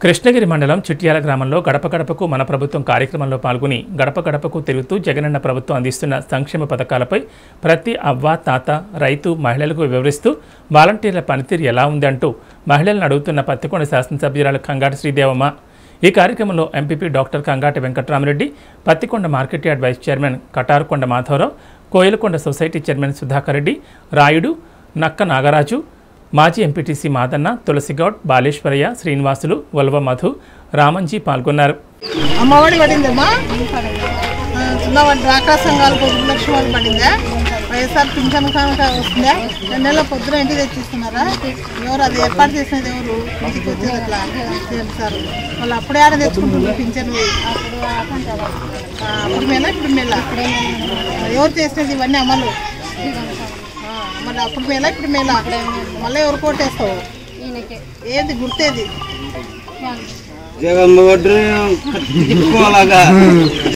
కృష్ణగిరి మండలం చిట్యాల గ్రామంలో గడప గడపకు మన ప్రభుత్వం కార్యక్రమంలో పాల్గొని గడప గడపకు తిరుగుతూ జగనన్న ప్రభుత్వం అందిస్తున్న సంక్షేమ పథకాలపై ప్రతి అవ్వ తాత రైతు మహిళలకు వివరిస్తూ వాలంటీర్ల పనితీరు ఎలా ఉంది అంటూ మహిళలను అడుగుతున్న పత్తికొండ శాసనసభ్యురాలు కంగాటి శ్రీదేవమ్మ ఈ కార్యక్రమంలో MPP doctor Kangati Venkatramareddy Pattikonda market yard vice chairman Katarukonda Madhavarao Koilakonda society chairman Sudhakar Reddy Rayudu Nakka Nagaraju మాజీ ఎంపీటీసీ మాదన్న తులసిగౌడ్ బాలేశ్వరయ్య శ్రీనివాసులు వల్వ మధు రామంజీ పాల్గొన్నారు అమ్మఒడి పడిందమ్మా ఆ, చిన్నవాడి డ్వాక్రా సంఘాలు పొద్దు లక్షల వాళ్ళు పడిందా వైఎస్ఆర్ పింఛన్ కనుక వస్తుందా రెండు నెలల పొద్దున ఇంటికి తెచ్చిస్తున్నారా ఎవరు అది ఏర్పాటు చేసినది ఎవరు ఇంటికి వచ్చేది అట్లా సార్ వాళ్ళు అప్పుడే ఆడ తెచ్చుకుంటున్నారు పింఛన్ పోయి. ఆ, అప్పుడు మేళ ఇప్పుడు మేళ ఎవరు చేసినది ఇవన్నీ అమలు ఆ, మళ్ళీ అప్పుడు మేళ ఇప్పుడు మేళ మళ్ళీ ఎవరు కోటేస్తావు ఏది గుర్తేది జగన్ తిప్పుకోలాగా